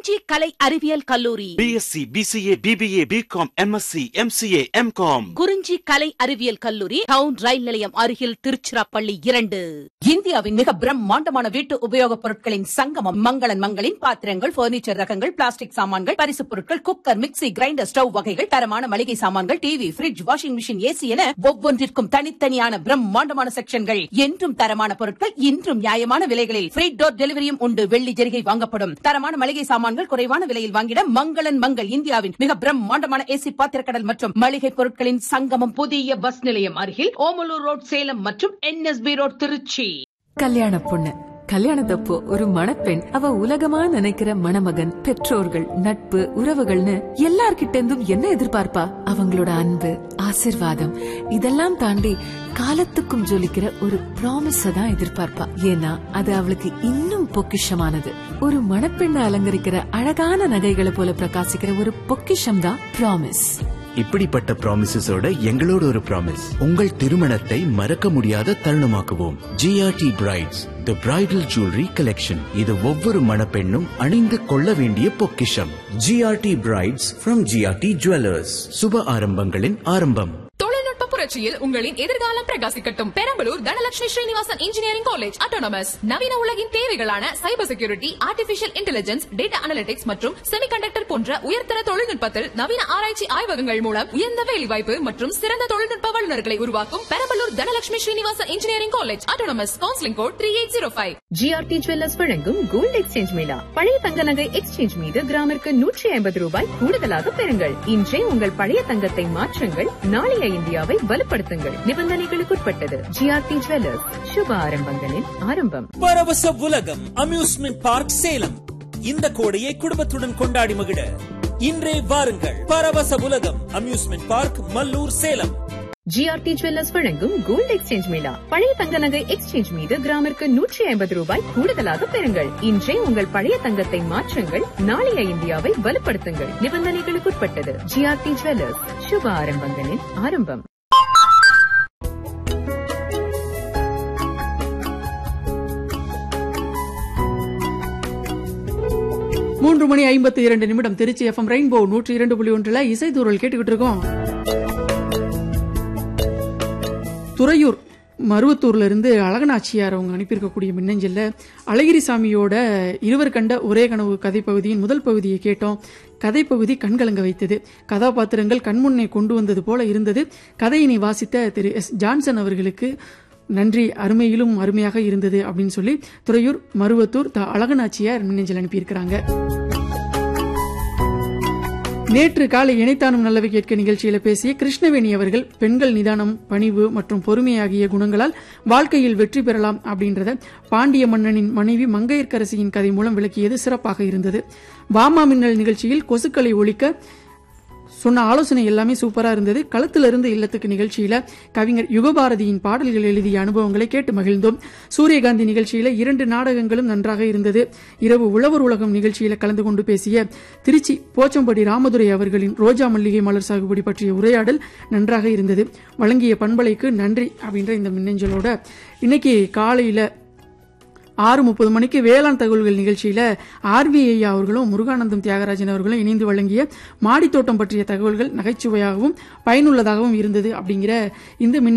குறிஞ்சி கலை அறிவியல் கல்லூரி BSc BCA BBA BCom MSc MCA MCom Kurinji கலை அறிவியல் கல்லூரி டவுன் ரயில் நிலையம் அருகில் திருச்சிராப்பள்ளி இரண்டு இந்தியாவின் மிக பிரம்மாண்டமான வீட்டு உபயோகப் பொருட்களின் சங்கமம் மங்களன் மங்களின் பாத்திரங்கள் பர்னிச்சர் ரகங்கள் பிளாஸ்டிக் சாமான்கள் பரிசுப் பொருட்கள் குக்கர் மிக்ஸி கிரைண்டர் ஸ்டவ் வகைகள் தரமான மளிகை சாமான்கள் TV fridge washing machine AC என ஒவ்வொன்றிற்கும் தனித்தனியான பிரம்மாண்டமான செக்ஷன்கள் என்றும் தரமான பொருட்கள் இன்றும் நியாயமான விலைகளில் ஃப்ரீ டோர் டெலிவரியும் உண்டு வெள்ளி ஜெரிகை வாங்கப்படும் தரமான மளிகை சாமான்கள் குறைவான விலையில் வாங்கிட மங்களன் மங்கள் இந்தியாவின் மிக பிரம்மாண்டமான ஏசி பாத்திரக்கடல் மற்றும் மளிகை பொருட்களின் சங்கமம் புதிய பஸ் நிலையம் அருகில் ஓமலூர் ரோட் சேலம் மற்றும் என்எஸ்பி ரோட் திருச்சி கல்யாண பொண்ணு கல்யாணத்தப்போ ஒரு மணப்பெண் அவ உலகமா நினைக்கிற மணமகன் பெற்றோர்கள் நட்பு உறவுகள்னு எல்லார்கிட்ட இருந்தும் என்ன எதிர்பார்ப்பா அவங்களோட அன்பு ஆசிர்வாதம் இதெல்லாம் தாண்டி காலத்துக்கும் ஜொலிக்கிற ஒரு ப்ராமிஸ தான் எதிர்பார்ப்பா ஏன்னா அது அவளுக்கு இன்னும் பொக்கிஷமானது ஒரு மணப்பெண்ணை அலங்கரிக்கிற அழகான நகைகளை போல பிரகாசிக்கிற ஒரு பொக்கிஷம் தான் ப்ராமிஸ் இப்படிப்பட்ட ப்ராமிசஸோட எங்களோட ஒரு ப்ராமிஸ் உங்கள் திருமணத்தை மறக்க முடியாத தருணமாக்குவோம் GRT brides the bridal jewellery collection இது ஒவ்வொரு மணப்பெண்ணும் அணிந்து கொள்ள வேண்டிய பொக்கிஷம் GRT brides from GRT jewellers சுப ஆரம்பங்களின் ஆரம்பம் தொழில்நுட்ப புரட்சியில் உங்களின் எதிர்காலம் பிரகாசிக்கட்டும் Perambalur Dhanalakshmi Srinivasan engineering college autonomous நவீன உலகின் தேவைகளான cyber security artificial intelligence data analytics மற்றும் செமிகண்டக்டர் போன்ற உயர்தர தொழில்நுட்பத்தில் நவீன ஆராய்ச்சி ஆய்வகங்கள் மூலம் உயர்ந்த வேலைவாய்ப்பு மற்றும் சிறந்த தொழில்நுட்ப வல்லுநர்களை உருவாக்கும் Perambalur Dhanalakshmi Srinivasan engineering college autonomous counselling code three eight zero five GRT jewellers வழங்கும் கோல்ட் எக்ஸ்சேஞ்ச் மேளா பழைய தங்க நகை எக்ஸ்சேஞ்ச் மீது கிராமிற்கு நூற்றி ஐம்பது ரூபாய் கூடுதலாக பெறுங்கள் இன்றே உங்கள் பழைய தங்கத்தை மாற்றுங்கள் நாளைய இந்தியாவை வலுப்படுத்துங்கள் நிபந்தனைகளுக்குட்பட்டது ஜிஆர்டி ஜுவல்லர்ஸ் சுப ஆரம்பங்களின் ஆரம்பம் பரவச உலகம் அம்யூஸ்மெண்ட் பார்க் சேலம் இந்த கோடையை குடும்பத்துடன் கொண்டாடி மகிழ இன்றே வாருங்கள் பரவச உலகம் amusement park Mallur Salem GRT jewellers வழங்கும் கோல்ட் எக்ஸ்சேஞ்ச் மேளா பழைய தங்க நகை எக்ஸ்சேஞ்ச் மீது கிராமிற்கு நூற்றி ஐம்பது ரூபாய் கூடுதலாக பெறுங்கள் இன்றே உங்கள் பழைய தங்கத்தை மாற்றுங்கள் நாளைய இந்தியாவை வலுப்படுத்துங்கள் நிபந்தனைகளுக்குட்பட்டது ஜிஆர்டி ஜுவல்லர்ஸ் சுப ஆரம்பங்களின் ஆரம்பம் மூன்று மணி ஐம்பத்தி இரண்டு நிமிடம் திருச்சி எஃப்எம் ரெயின்போ நூற்றி இரண்டு புள்ளி ஒன்றுல இசைத்தூரல் கேட்டுக்கிட்டு இருக்கோம் துறையூர் மருவத்தூர்ல இருந்து அழகனாச்சியார் அவங்க அனுப்பியிருக்கக்கூடிய மின்னஞ்சல்ல அழகிரிசாமியோட இருவர் கண்ட ஒரே கனவு கதை பகுதியின் முதல் பகுதியை கேட்டோம் கதைப்பகுதி கண்கலங்க வைத்தது கதாபாத்திரங்கள் கண்முன்னே கொண்டு வந்தது போல இருந்தது கதையினை வாசித்த திரு எஸ் ஜான்சன் அவர்களுக்கு நன்றி அருமையிலும் அருமையாக இருந்தது அப்படின்னு சொல்லி துறையூர் மருவத்தூர் த அழகனாச்சியார் மின்னஞ்சல் அனுப்பியிருக்கிறாங்க நேற்று காலை இணைத்தானும் நல்லவை கேட்க நிகழ்ச்சியில பேசிய கிருஷ்ணவேணி அவர்கள் பெண்கள் நிதானம் பணிவு மற்றும் பொறுமை ஆகிய குணங்களால் வாழ்க்கையில் வெற்றி பெறலாம் அப்படின்றத பாண்டிய மன்னனின் மனைவி மங்கையர்க்கரசியின் கதை மூலம் விளக்கியது சிறப்பாக இருந்தது வாமா மின்னல் நிகழ்ச்சியில் கொசுக்களை ஒழிக்க சொன்ன ஆலோசனை எல்லாமே சூப்பரா இருந்தது களத்திலிருந்து இல்லத்துக்கு நிகழ்ச்சியில கவிஞர் யுகபாரதியின் பாடல்கள் எழுதிய அனுபவங்களை கேட்டு மகிழ்ந்தோம் சூரியகாந்தி நிகழ்ச்சியில இரண்டு நாடகங்களும் நன்றாக இருந்தது இரவு உழவர் உலகம் நிகழ்ச்சியில கலந்து கொண்டு பேசிய திருச்சி போச்சம்படி ராமதுரை அவர்களின் ரோஜா மல்லிகை மலர் சாகுபடி பற்றிய உரையாடல் நன்றாக இருந்தது வழங்கிய பண்பலைக்கு நன்றி அப்படின்ற இந்த மின்னஞ்சலோட இன்னைக்கு காலையில ஆறு முப்பது மணிக்கு வேளாண் தகவல்கள் நிகழ்ச்சியில ஆர்வி ஐயா அவர்களும் முருகானந்தம் தியாகராஜன் அவர்களும் இணைந்து வழங்கிய மாடித்தோட்டம் பற்றிய தகவல்கள் நகைச்சுவையாகவும் பயனுள்ளதாகவும் இருந்தது அப்படிங்கிற இந்த மின்